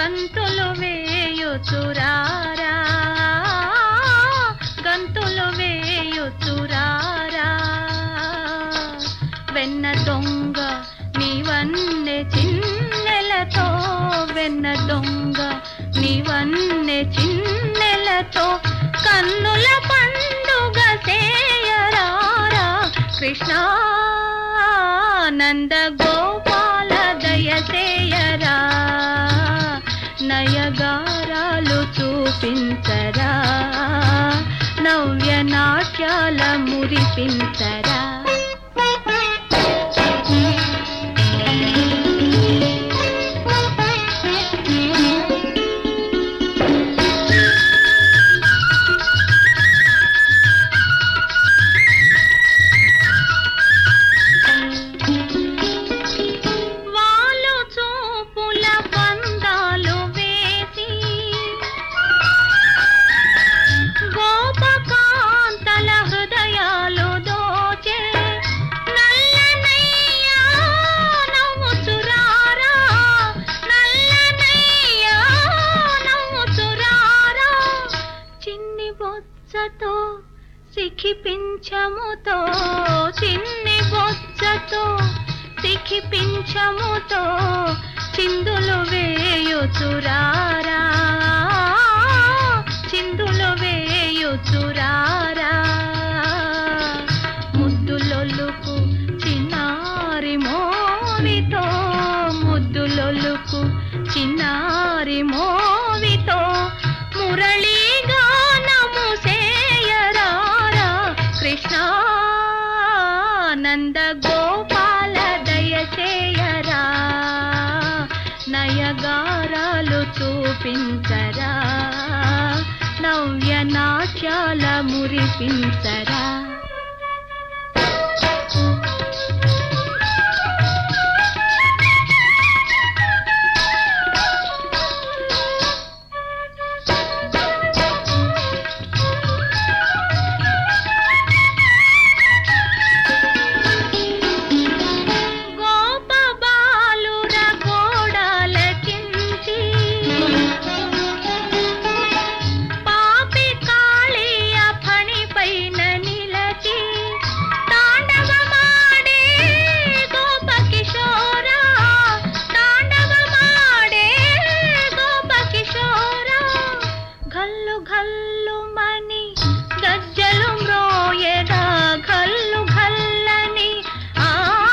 గంతులు వేయుచురారా గంతులు వేయుచురారా వెన్న దొంగ నీవన్నె చిన్నెలతో వెన్న దొంగ నీవన్నె చిన్నెలతో కన్నుల పండుగ సేయరారా కృష్ణ నంద గోపాల దయసేయరా నయగారాలు చూపించరా నవ్య నాట్యాల మురిపించరా వాలు చూపుల పందాలు వేసి గోపకాంతల హృదయాలు దోచే నల్లనయ్యా నవ్వుచురారా నల్లనయ్యా నవ్వుచురారా చిన్ని బొచ్చతో సిఖిపించముతో చిన్ని బొచ్చతో సిఖిపించముతో చిందులు వేయుచురారా చిందులు వేయుచురారా ముద్దులొల్లుకు చిన్నారి మోవితో ముద్దులొల్లుకు చిన్నారి మోవితో మురళీ గానము సేయరారా కృష్ణ నంద గోపాల దయచేయరా నయగారాలు చూపించరా నవ్య నాట్యాల మురిపించరా గోప బాలుర గోడలకించి పాపి కాళీయ ఫణిపైన నిలచి తాండవమాడే గోప కిశోరా తాండవమాడే గోప కిశోరా గల్లు గల్లు మని గజ్జలు మ్రోయగా గల్లు గల్లని ఆ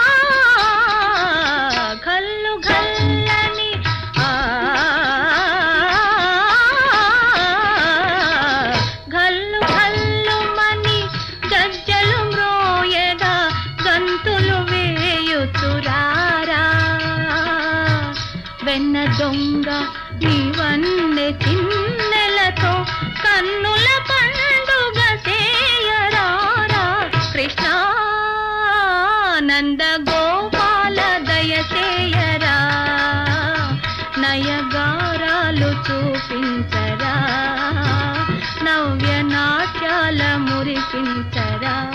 గల్లు గల్లని ఆ గల్లు గల్లు మని గజ్జలు మ్రోయగా గంతులు వేయుచురారా వెన్న దొంగ నీవన్నె చిన్నెలతో కన్నుల పండుగ సేయరారా కృష్ణ నంద గోపాల దయచేయరా నయగారాలు చూపించరా నవ్య నాట్యాల మురిపించరా